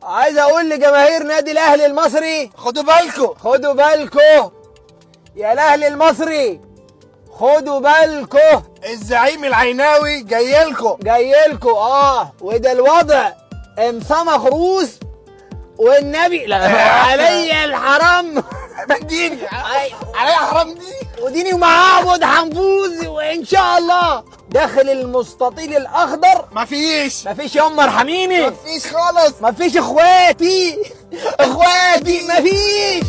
عايز اقول لجماهير نادي الاهلي المصري خدوا بالكم خدوا بالكم يا الاهلي المصري خدوا بالكم الزعيم العيناوي جاي لكم جاي لكم اه وده الوضع امسامة خروس والنبي لا علي الحرام ديني أيوة. عليا حرام دي وديني ومعاود حنفوز وان شاء الله داخل المستطيل الاخضر مفيش مفيش يوم ارحميني مفيش خالص مفيش اخواتي اخواتي مفيش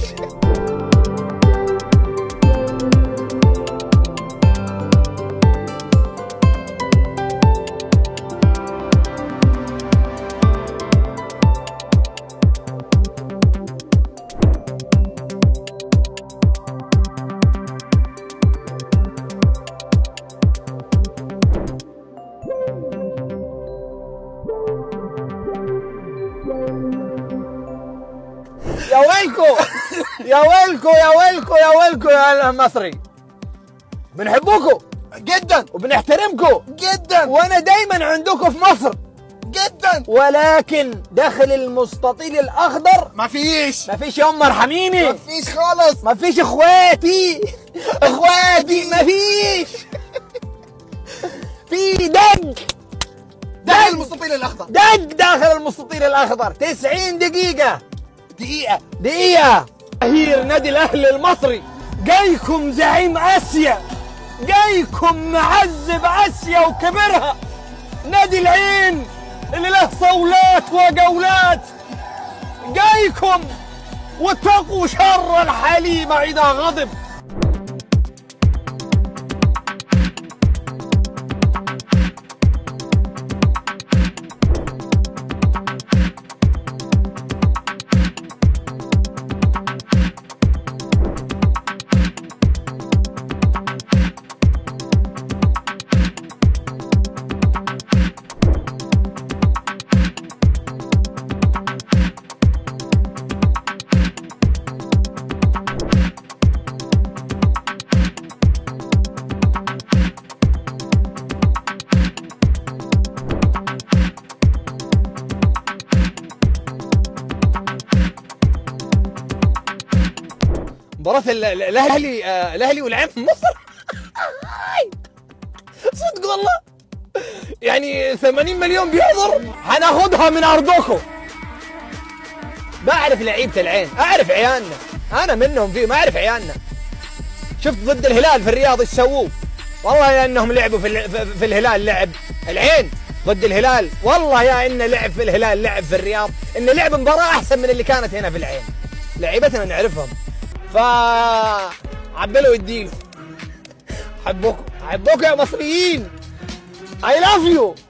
يا ويلكو يا ويلكو يا ويلكو يا ويلكو يا أهل المصري بنحبكم جدا وبنحترمكم جدا وانا دايما عندكم في مصر جدا ولكن داخل المستطيل الاخضر مفيش مفيش يوم مرحميني مفيش خالص مفيش اخواتي اخواتي مفيش في دج ده المستطيل الاخضر دج داخل المستطيل الاخضر 90 دقيقة دقيقة دقيقة جماهير نادي الاهلي المصري جايكم زعيم اسيا جايكم معذب اسيا وكبرها نادي العين اللي له صولات وجولات جايكم واتقوا شر الحليم اذا غضب مباراة ال- ال- الاهلي آه، الاهلي والعين في مصر صدق والله يعني 80 مليون بيحضر هناخدها من ارضكم بعرف لعيبة العين اعرف عيالنا انا منهم فيهم اعرف عيالنا شفت ضد الهلال في الرياض ايش سووه والله يا انهم لعبوا في, ال- في- في الهلال لعب العين ضد الهلال والله يا انه لعب في الهلال لعب في الرياض انه لعب مباراة احسن من اللي كانت هنا في العين لعيبتنا نعرفهم ف عبلوا الدين حبوكم حبوكم يا مصريين اي لاف يو